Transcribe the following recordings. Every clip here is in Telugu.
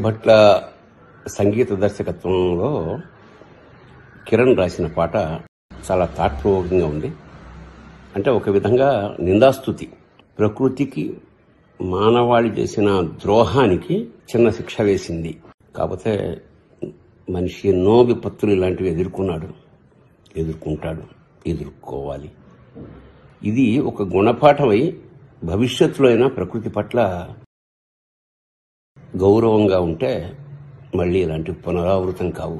భట్ల సంగీత దర్శకత్వంలో కిరణ్ రాసిన పాట చాలా థాట్ప్రూవింగ్గా ఉంది అంటే ఒక విధంగా నిందాస్తుతి ప్రకృతికి మానవాళి చేసిన ద్రోహానికి చిన్న శిక్ష వేసింది కాకపోతే మనిషి ఎన్నో విపత్తులు ఇలాంటివి ఎదుర్కొన్నాడు ఎదుర్కొంటాడు ఎదుర్కోవాలి ఇది ఒక గుణపాఠమై భవిష్యత్తులో అయినా ప్రకృతి పట్ల గౌరవంగా ఉంటే మళ్ళీ ఇలాంటి పునరావృతం కావు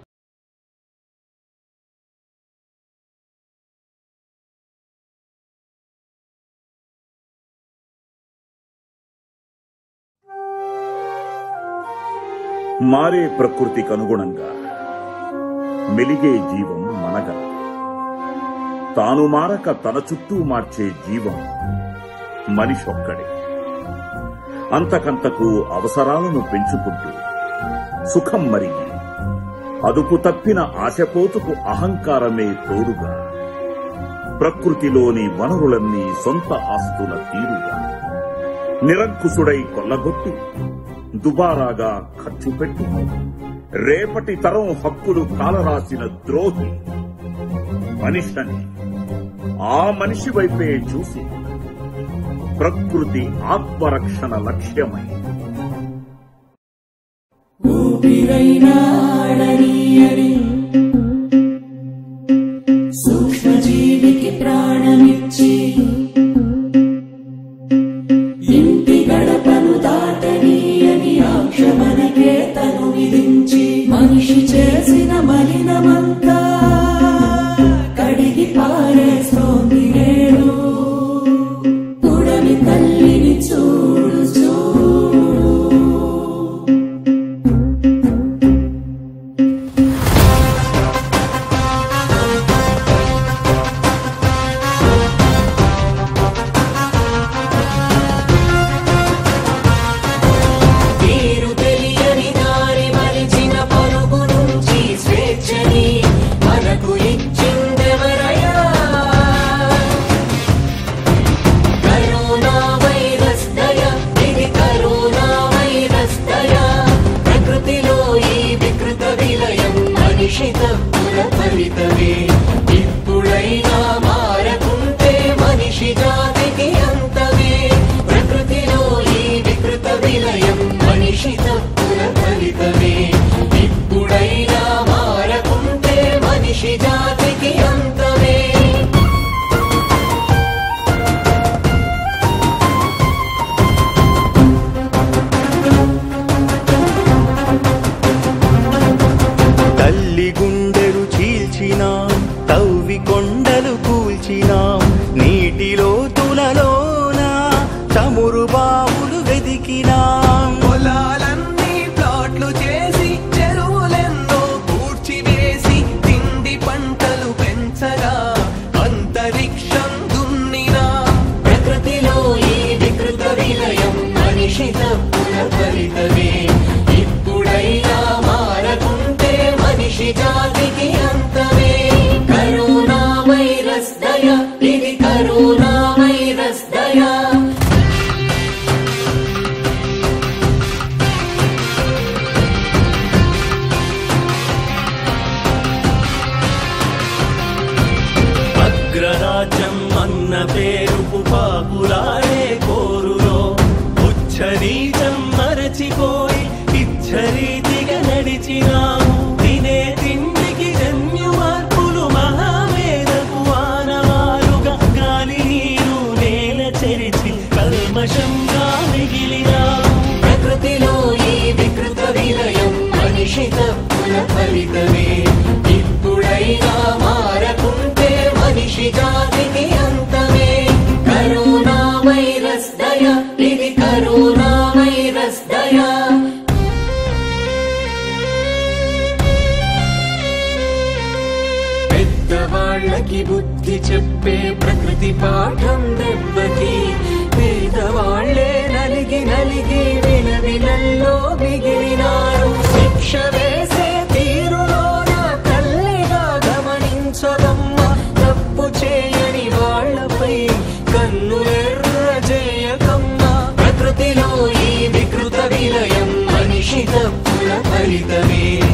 మారే ప్రకృతికి అనుగుణంగా మెలిగే జీవం మనగలదు తాను మారక తన చుట్టూ మార్చే జీవం మనిషొక్కడే అంతకంతకు అవసరాలను పెంచుకుంటూ సుఖం మరిగి అదుపు తప్పిన ఆశపోతుకు అహంకారమే తోడుగా ప్రకృతిలోని వనరులన్నీ సొంత ఆస్తుల తీరుగా నిరంకుశుడై కొల్లగొట్టి దుబారాగా ఖర్చు పెట్టి రేపటి తరం హక్కులు కాలరాసిన ద్రోహి మనిషని ఆ మనిషి వైపే చూసి ప్రకృతి ఆత్మరక్షణ లక్ష్యమై ఊపిరైనాడనీయని సూక్ష్మజీవికి ప్రాణమిచ్చి ఇంటి గడపను దాటనీయని ఆక్షమనకే తను విధించి మనిషి చేసిన మలినమంతా కడిగి పారేస్తోంది నేడు పుడమి తల్లిని చూడు చూడు తీరు తెలియని దారి మలిచిన పరుగు నుంచి స్వేచ్ఛని మనకు ఇచ్చిందెవరయ్యా కరోనా వైరస్ దయ ఇది కరోనా వైరస్ దయ ప్రకృతిలో ఈ వికృత విలయం మనిషి తప్పుల ఫలితమే ఇప్పుడైనా మారకుంటే మనిషి జాతికి అంతమే ప్రకృతిలో ఈ వికృత విలయం మనిషి తప్పుల ఫలితమే ఇప్పుడైనా మారకుంటే మనిషి జాతికి అంతమే తల్లి గుండెలు చీల్చినాం తవ్వి కొండలు కూల్చినాం నీటిలో తులలోన చమురు బావులు వెదికినాం పొలాలన్నీ ప్లాట్లు చేసి చెరువులెన్నో పూడ్చివేసి తిండి పంటలు పెంచగా అంతరిక్షం దున్నినా ప్రకృతిలో ఈ వికృత విలయం మనిషి తప్పుల ఫలితమే ఇప్పుడైనా మారకుంటే మనిషి జాతికి అంతమే కరోనా వైరస్ దయ ఇది కరోనా వైరస్ దయ అగ్రరాజ్యం అన్న పేరుకు పాపులాడే కోరులో ఉచ్చరీతం మరచిపోయి ఇచ్చరీతిగా నడిచినాము తినే తిండికి జన్యు మార్పులు మహామేధకు ఆనవాలుగా గాలి నీరు నేల చెరిచి కల్మషంగా మిగిలినాము ప్రకృతిలో ఈ వికృత విలయం మనిషి తప్పుల ఫలితమే ఇప్పుడైనా మారకుంటే మనిషి జాతికి అంతమే కరోనా వైరస్ దయ ఇది కరోనా వైరస్ దయ పెద్దవాళ్ళకి బుద్ధి చెప్పే ప్రకృతి పాఠం దెబ్బకి పేదవాళ్లే నలిగి నలిగి వినవిలల్లో మిగిలినారు శిక్ష వేసే తీరులోన తల్లిగా గమనించదమ్మ తప్పు చేయని వాళ్ళపై కన్నులెర్ర చేయకమ్మ ప్రకృతిలో ఈ వికృత విలయం మనిషి తప్పుల ఫలితమే